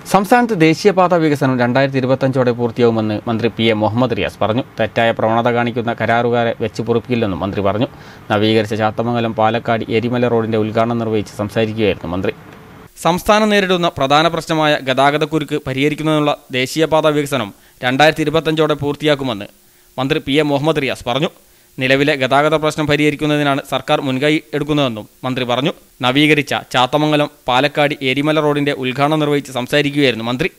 സംസ്ഥാനത്ത് ദേശീയപാത വികസനം രണ്ടായിരത്തി ഇരുപത്തഞ്ചോടെ പൂർത്തിയാവുമെന്ന് മന്ത്രി പി എ മുഹമ്മദ് റിയാസ് പറഞ്ഞു തെറ്റായ പ്രവണത കാണിക്കുന്ന കരാറുകാരെ വെച്ച് പൊറുപ്പിക്കില്ലെന്നും മന്ത്രി പറഞ്ഞു നവീകരിച്ച ചാത്തമംഗലം പാലക്കാട് എരിമല റോഡിന്റെ ഉദ്ഘാടനം നിർവഹിച്ച് സംസാരിക്കുകയായിരുന്നു മന്ത്രി സംസ്ഥാനം നേരിടുന്ന പ്രധാന പ്രശ്നമായ ഗതാഗതക്കുരുക്ക് പരിഹരിക്കുന്നതിനുള്ള ദേശീയപാത വികസനം രണ്ടായിരത്തി ഇരുപത്തഞ്ചോടെ പൂർത്തിയാക്കുമെന്ന് മന്ത്രി പി എ മുഹമ്മദ് റിയാസ് പറഞ്ഞു നിലവിലെ ഗതാഗത പ്രശ്നം പരിഹരിക്കുന്നതിനാണ് സർക്കാർ മുൻകൈ എടുക്കുന്നതെന്നും മന്ത്രി പറഞ്ഞു നവീകരിച്ച ചാത്തമംഗലം പാലക്കാട് എരിമല റോഡിന്റെ ഉദ്ഘാടനം നിർവഹിച്ച് സംസാരിക്കുകയായിരുന്നു മന്ത്രി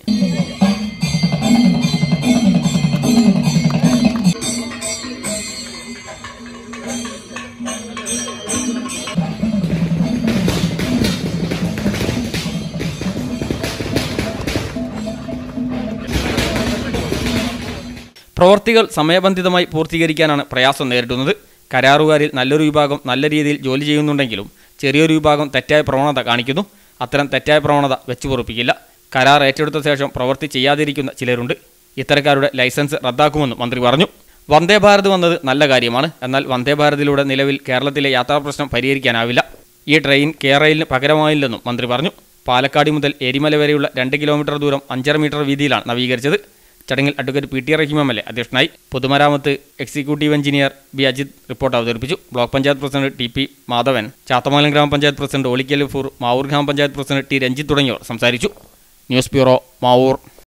പ്രവർത്തികൾ സമയബന്ധിതമായി പൂർത്തീകരിക്കാനാണ് പ്രയാസം നേരിടുന്നത് കരാറുകാരിൽ നല്ലൊരു വിഭാഗം നല്ല രീതിയിൽ ജോലി ചെയ്യുന്നുണ്ടെങ്കിലും ചെറിയൊരു വിഭാഗം തെറ്റായ പ്രവണത കാണിക്കുന്നു അത്തരം തെറ്റായ പ്രവണത വെച്ചു പൊറുപ്പിക്കില്ല കരാർ ഏറ്റെടുത്ത ശേഷം പ്രവൃത്തി ചെയ്യാതിരിക്കുന്ന ചിലരുണ്ട് ഇത്തരക്കാരുടെ ലൈസൻസ് റദ്ദാക്കുമെന്നും മന്ത്രി പറഞ്ഞു വന്ദേ ഭാരത് വന്നത് നല്ല കാര്യമാണ് എന്നാൽ വന്ദേ ഭാരതിലൂടെ നിലവിൽ കേരളത്തിലെ യാത്രാ പ്രശ്നം പരിഹരിക്കാനാവില്ല ഈ ട്രെയിൻ കേരളിന് പകരമായില്ലെന്നും മന്ത്രി പറഞ്ഞു പാലക്കാട് മുതൽ എരിമല വരെയുള്ള രണ്ട് കിലോമീറ്റർ ദൂരം അഞ്ചര മീറ്റർ വീതിയിലാണ് നവീകരിച്ചത് ചടങ്ങിൽ advocate P T Rahim M L A അധ്യക്ഷനായി പൊതുമരാമത്ത് executive engineer B Ajith report അവതരിപ്പിച്ചു block panchayat president T P Madhavan Chathamangalam ഗ്രാമപഞ്ചായത്ത് പ്രസിഡന്റ് ഒളിക്കൽ ഫൂർ മാവൂർ ഗ്രാമപഞ്ചായത്ത് പ്രസിഡന്റ് ടി രഞ്ജിത്ത് തുടങ്ങിയവർ സംസാരിച്ചു ന്യൂസ് ബ്യൂറോ മാവൂർ